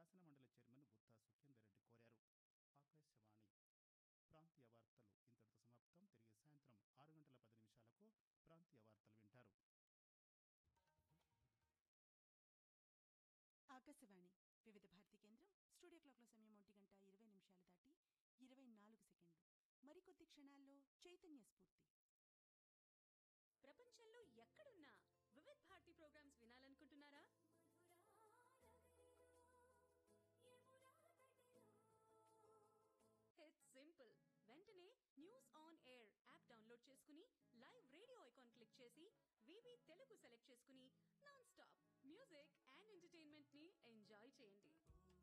శాసన మండలి చైర్మన్ గుత్తా సుఖేందర్ రెడ్డి కోరారు ఆకాశవాణి ప్రాంతీయ వార్తలు ఇంతటితో సమాప్తం తిరిగి సాయంత్రం ఆరు గంటల పది నిమిషాలకు ప్రాంతీయ వార్తలు వింటారు ఆకాశవాణి వివిధ భారతి కేంద్రం స్టూడియో క్లాక్ల సమయం ఒంటి గంట ఇరవై నిమిషాలు దాటి ఇరవై నాలుగు సెకండ్లు మరికొద్ది క్షణాల్లో చైతన్య స్ఫూర్తి ప్రపంచంలో ఎక్కడున్నా వివిధ్ భారతి ప్రోగ్రామ్స్ వినాలనుకుంటున్నారా ఇట్స్ సింపుల్ వెంటనే news on air app download చేసుకుని లైవ్ రేడియో ఐకాన్ క్లిక్ చేసి వివి తెలుగు సెలెక్ట్ చేసుకుని non stop music and entertainment ని ఎంజాయ్ చేయండి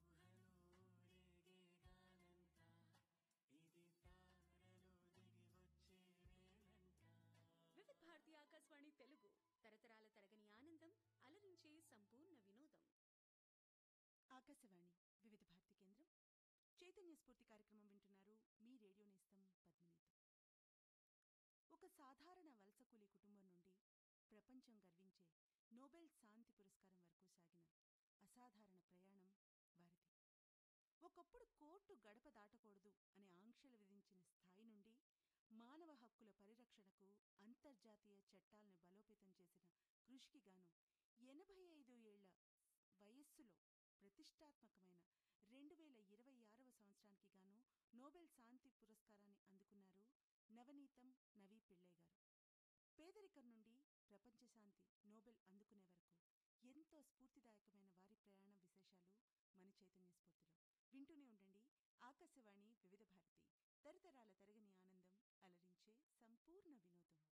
వివిధ్ భారతి ఆకాశవాణి తెలుగు తరతరాల తరగని ఆనందం అలరించే సంపూర్ణ వినోదం ఆకాశవాణి వివిధ భారతి కేంద్రం చైతన్య స్ఫూర్తి కార్యక్రమం వింటున్నారు మీ రేడియో నేస్తం పద్మినితో ఒక సాధారణ వలస కూలీ కుటుంబం నుండి ప్రపంచం గర్వించే నోబెల్ శాంతి పురస్కారం వరకు సాగిన అసాధారణ ప్రయాణం వారిది ఒకప్పుడు కోర్టు గడప దాటకూడదు అనే ఆంక్షలు విధించిన స్థాయి నుండి మానవ హక్కుల పరిరక్షణకు అంతర్జాతీయ చట్టాలను బలోపేతం చేసిన కృషికి గాను ఎనభై ఐదు ఏళ్ల వయస్సులో ప్రతిష్టాత్మకమైన రెండు వేల ఇరవై ఆరవ సంవత్సరానికి గాను నోబెల్ శాంతి పురస్కారాన్ని అందుకున్నారు నవనీతం నవీ పిళ్ళై గారు పేదరికం నుండి ప్రపంచ శాంతి నోబెల్ అందుకునే వరకు ఎంతో స్ఫూర్తిదాయకమైన వారి ప్రయాణ విశేషాలు మన చైతన్య స్ఫూర్తిలో వింటూనే ఉండండి ఆకాశవాణి వివిధ భారతి తరతరాల తరగని ఆనందం అలరించే సంపూర్ణ వినోదం